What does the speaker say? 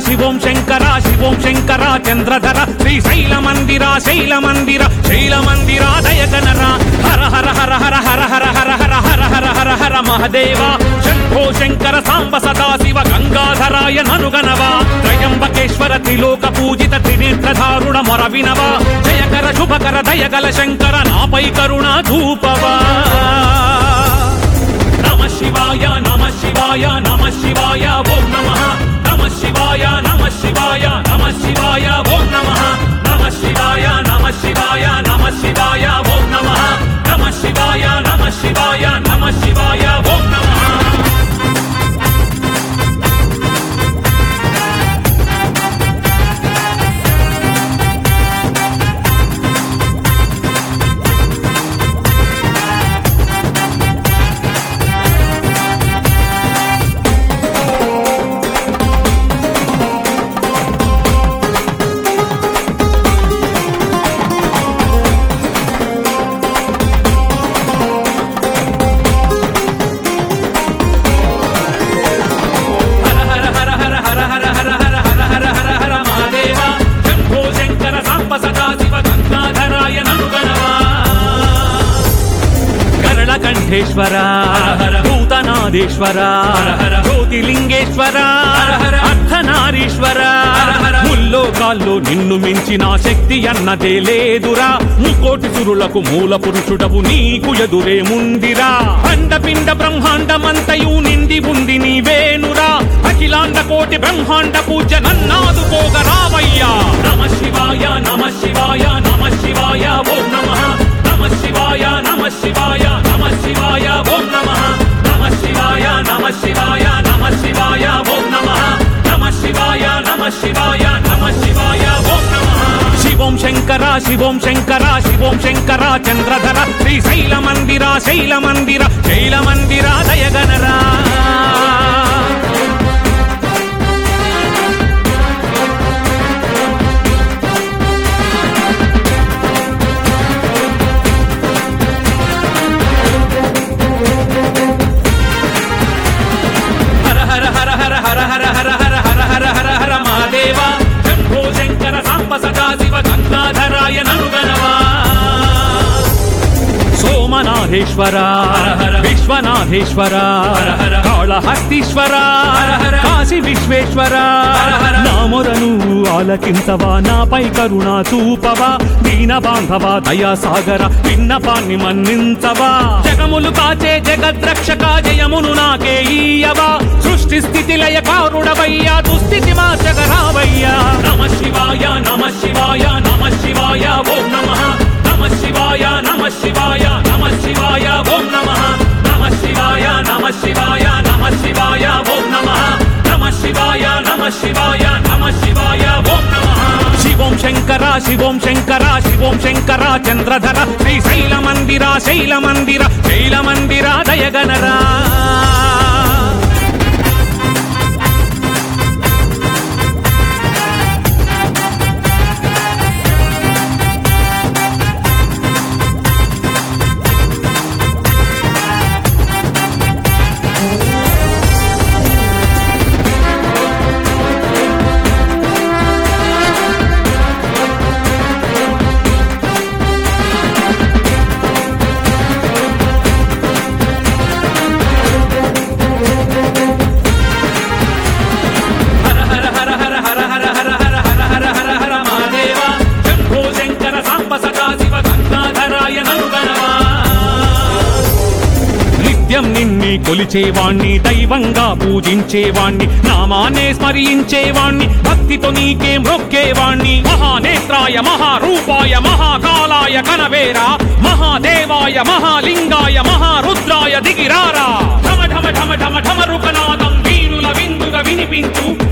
శివోం శంకర శివోం శంకర చంద్రధర శ్రీశైల మందిర శైల మందిర శైల మందిర దయగనర హర హర హర హర హర హర హర హర హర హర హర హర మహదేవ శంభో శంకర సాంబ సదా శివ గంగాధరాయ ననుగనవా త్రయంబకేశ్వర త్రిలోక పూజిత త్రినేత్రధారుణ మొరవినవా జయకర శుభకర దయగల శంకర నాపై కరుణ ధూపవా నమ శివాయ నమ శివాయ నమ శివాయ ఓం నమ నమ శివాయ నమ శివాయ నమ శివాయ ఓం నమ నమ శివాయ నమ శివాయ నమ శివాయ ఓం నమ నమ శివాయ నమ శివాయ నమ శివాయ ఓం నమ హర హర హర హర హర హర హర హర హర హర హర హర మహాదేవ శంభో శంకర సాంబ సదా శివ గంగాధరాయ ననుగణవా కరళ కంఠేశ్వర భూతనాదేశ్వర జ్యోతిలింగేశ్వర అర్ధనారీశ్వర ముల్లోకాల్లో నిన్ను మించిన శక్తి అన్నదే లేదురా ముకోటి సురులకు మూల పురుషుడవు నీకు ఎదురే ముందిరా అండపిండ బ్రహ్మాండమంతయు నిండి ఉంది నీవేనురా అఖిలాండ కోటి బ్రహ్మాండ పూజ నన్నాదుకోగ రావయ్యా నమ శివాయ నమ శివాయ నమ శివాయ ఓం నమ నమ శివాయ నమ శివాయ నమ శివాయ ఓం నమ నమ శివాయ నమ శివాయ నమ శివాయ ఓం నమ నమ శివాయ నమ శివాయ నమ శివాయ ఓం నమ శివం శంకర శివం శంకర శివం శంకర చంద్రధర శ్రీశైల మందిర శైల మందిర శైల మందిర దయగనరా హర హర హర హర హర హర హర హర హర హర హర హర మహాదేవ శంభో శంకర సాంబ సదా శివ గంగాధరాయ ననుగనవా సోమనాథేశ్వర విశ్వనాథేశ్వర కాళహస్తీశ్వర కాశీ విశ్వేశ్వర నామొరను ఆలకించవా నాపై కరుణ చూపవా దీన బాంధవ దయా సాగర విన్నపాన్ని మన్నించవా జగములు కాచే జగద్రక్షక జయమును నాకే ఈయవా సృష్టి స్థితి లయ కారుడవయ్యా దుస్థితి మాచగరావయ్యా నమ శివాయ నమ శివాయ నమ శివాయ ఓం నమ నమ శివాయ నమ శివాయ నమ శివాయ ఓం నమ నమ శివాయ నమ శివాయ నమ శివాయ ఓం నమ నమ శివాయ నమ శివాయ నమ శివాయ ఓం నమ శివం శంకర శివం శంకర శివం శంకర చంద్రధర శ్రీశైల మందిర శైల మందిర శైల మందిర దయగనరా హర హర హర హర హర హర హర హర హర హర హర హర మహాదేవ శంభో శంకర సాంబ సదా శివ గంగాధరాయ ననుగణవా నిత్యం నిన్ని కొలిచేవాణ్ణి దైవంగా పూజించేవాణ్ణి నామాన్నే స్మరించేవాణ్ణి భక్తితో నీకే మ్రొక్కేవాణ్ణి మహానేత్రాయ మహారూపాయ మహాకాలాయ కనవేరా మహాదేవాయ మహాలింగాయ మహారుద్రాయ దిగిరారా ఢమ ఢమ ఢమ ఢమ ఢమ రుకనాదం వీరుల విందుగా వినిపించు